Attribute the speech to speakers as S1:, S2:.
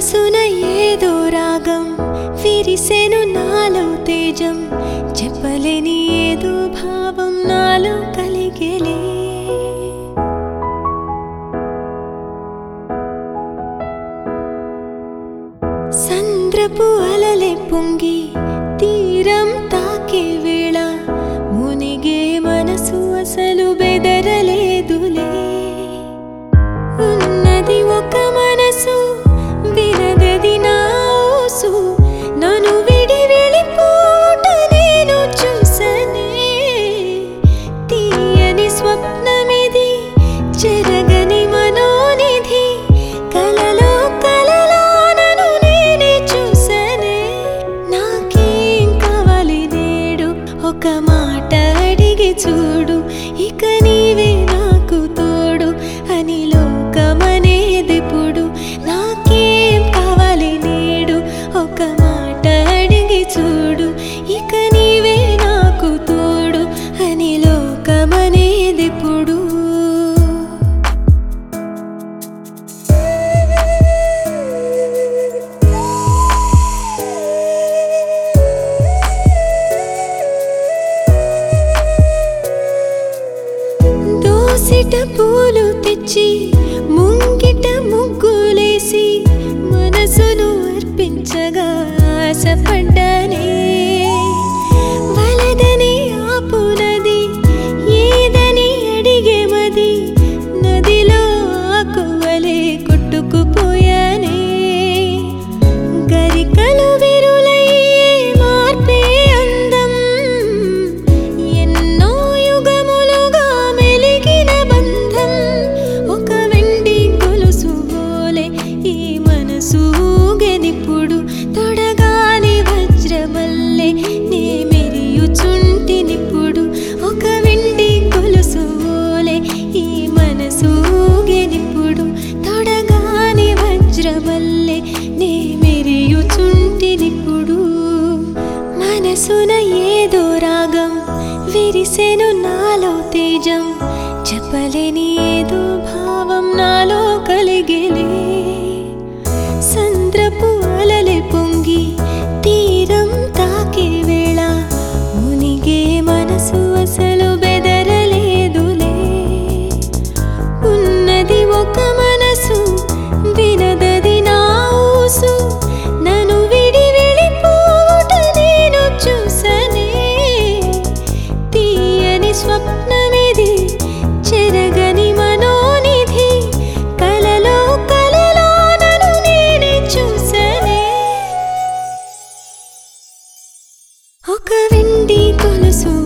S1: మనసున ఏదో రాగం విరిసెను నాలో తేజం చెప్పలేని ఏదో భావం నాలో కలిగేలే సంద్రపు అలలే పొంగి తీరం తాకే వేళ మునిగే మనసు అసలు బెదరలేదులే ఉన్నది ఒక మనసు వినదది నా ఊసు నన్ను విడి వెళ్ళిపోట నేను చూసనే తీయని స్వప్నమిది చెరగని మనోనిధి కలలో కలలో నన్ను నేనే చూసనే నాకేం కావాలి నేడు ఒక మాట అడిగి చూడు ఇక నీవే నాకు తోడు అని లోకమనేదిప్పుడు నాకేం కావాలి నేడు ఒక మాట అడిగి చూడు ఇక నీవే నాకు తోడు అని లోకమనేదిప్పుడు దోసిట పూలు తెచ్చి ముంగిట ముగ్గులేసి మనసును అర్పించగా ఆశపడ్డానే వలదని ఆపునది ఏదని అడిగే మది నదిలో ఆకువలే కొట్టుకుపోయానే గరికలు విరులయ్యే మార్పే అందం ఎన్నో యుగములుగా మెలిగిన బంధం ఒక వెండి గొలుసు బోలే ఈ మనసు ఊగెనిప్పుడు తొడగాని వజ్రమల్లె నే మెరియుచుంటినిప్పుడు ఒక వెండి గొలుసు బోలే ఈ మనసు ఊగెనిప్పుడు తొడగాని వజ్రమల్లె నే మెరియుచుంటినిప్పుడు మనసున ఏదో రాగం విరిసెను నాలో తేజం చెప్పలేని ఏదో భావం నాలో కలిగేలే సంద్రపు అలలే పొంగి తీరం తాకే వేళ మునిగే మనసు అసలు బెదరలేదులే ఉన్నది ఒక మనసు వినదది నా ఊసు నన్ను విడి వెళ్ళిపోవుట నేను చూసనే తీయని స్వప్నమిది చెరగని మనోనిధి కలలో కలలో నన్ను నేనే చూసనే ఒక వెండి కొలుసు